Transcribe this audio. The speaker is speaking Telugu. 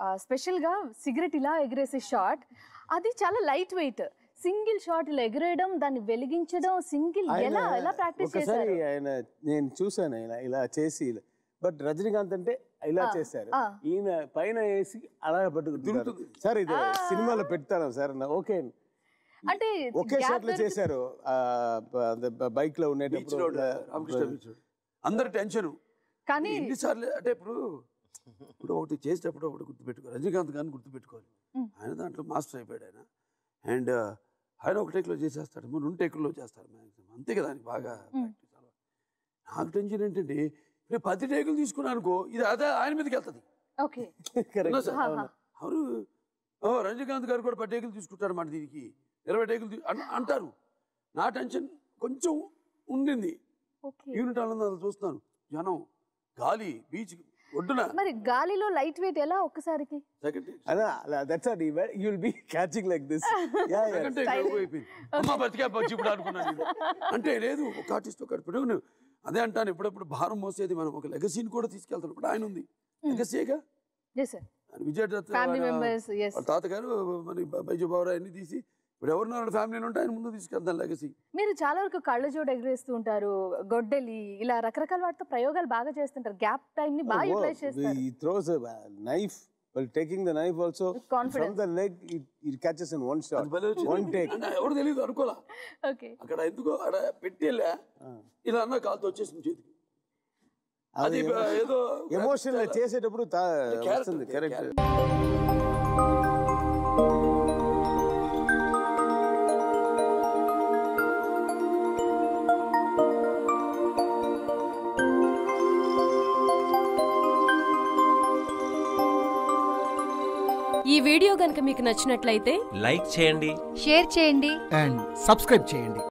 స్పెషల్ గా సిగరెట్ ఇలా ఎగరేసే షాట్ అది చాలా లైట్ వెయిట్ సింగిల్ షాట్ ఇలా ఎగరేయడం దాన్ని వెలిగించడం సింగిల్ ఎలా ఎలా ప్రాక్టీస్ ఒకసారి చేశారు ఆయన నేను చూసాను ఇలా ఇలా చేసి బట్ రజనీకాంత్ అంటే ఇలా ఆ, చేశారు ఆ. ఈయన పైన వేసి అలా పట్టుకుంటారు సార్ ఇది సినిమాలో పెడతాను సార్ అన్న, ఓకే అంటే ఒకే gap షాట్ లో దొరికి- చేశారు బైక్ లో బీచ్ ఉండేటప్పుడు రోడ్ రామకృష్ణ బీచ్ రోడ్ అందరు టెన్షన్ కానీ ఎన్నిసార్లు అంటే ఇప్పుడు ఇప్పుడు ఒకటి చేసేటప్పుడు ఒకటి గుర్తుపెట్టుకో రజనీకాంత్ గారిని గుర్తుపెట్టుకోవాలి మ్. ఆయన దాంట్లో మాస్టర్ అయిపోయాడు ఆయన అండ్ ఆయన ఒక టేక్లో చేసేస్తాడు మనం రెండు టేకుల్లో చేస్తారు మ్యాక్సిమం అంతే కదా ఆయనకి బాగా మ్. practice అలవాటు. నాకు టెన్షన్ ఏంటంటే ఇప్పుడు పది టేకులు తీసుకున్నాను అనుకో ఇది అదే ఆయన మీదకి వెళ్తుంది ఓకే Correct. ఉన్నా సార్? ఆహా. అవును ఓ రజనీకాంత్ గారు కూడా పది టేకులు తీసుకుంటారు మాట దీనికి ఇరవై టేకులు తీ- అన్- అంటారు నా టెన్షన్ కొంచెం ఉండింది ఓకే యూనిట్ ఆనందాలు చూస్తున్నాను జనం గాలి బీచ్ ఒడ్డున మరి గాలిలో లైట్ వెయిట్ ఎలా ఒక్కసారికి సెకండ్ అలా that's what you will be catching like this yeah yeah second time అయిపోయింది అమ్మ బతికా బతికి ఇప్పుడు అనుకున్నాను నేను. అంటే లేదు ఒక ఆర్టిస్ట్ ఒక ఇప్పుడు నువ్వు అదే అంటాను ఇప్పుడప్పుడు భారం మోసేది మనం ఒక లెగసీని కూడా తీసుకెళ్తాం ఇప్పుడు ఆయన ఉంది లెగసీగా ఎస్ సార్ ఆయన విజయదత్ ఫ్యామిలీ వాళ్ళ- మెంబర్స్ ఎస్ వాళ్ళ తాతగారు మరి బైజు బావరా అన్ని తీసి ఇప్పుడు ఎవరున్నారు ఫ్యామిలీలో ఉంటే ఆయన ముందు తీసుకెళ్తాను లెగసీ మీరు చాలా వరకు కళ్ళ జోడు ఎగరేస్తూ ఉంటారు గొడ్డలి ఇలా రకరకాల వాటితో ప్రయోగాలు బాగా చేస్తుంటారు గ్యాప్ టైం ని బాగా యూటిలైజ్ చేస్తారు he throws a knife while taking the knife also With confidence. from the leg it, it catches in one shot అది భలే వచ్చింది. one take అంటే ఎవరు తెలియదు అనుకోలా ఓకే అక్కడ ఎందుకో అక్కడ పెట్టి వెళ్ళా ఇలా అన్న కాలుతో వచ్చేసింది చేతికి అది అది బ- ఏదో ఎమోషన్ చేసేటప్పుడు తా- character, వస్తుంది కరెక్ట్ character. ఈ వీడియో గనుక మీకు నచ్చినట్లయితే లైక్ చేయండి షేర్ చేయండి అండ్ సబ్స్క్రైబ్ చేయండి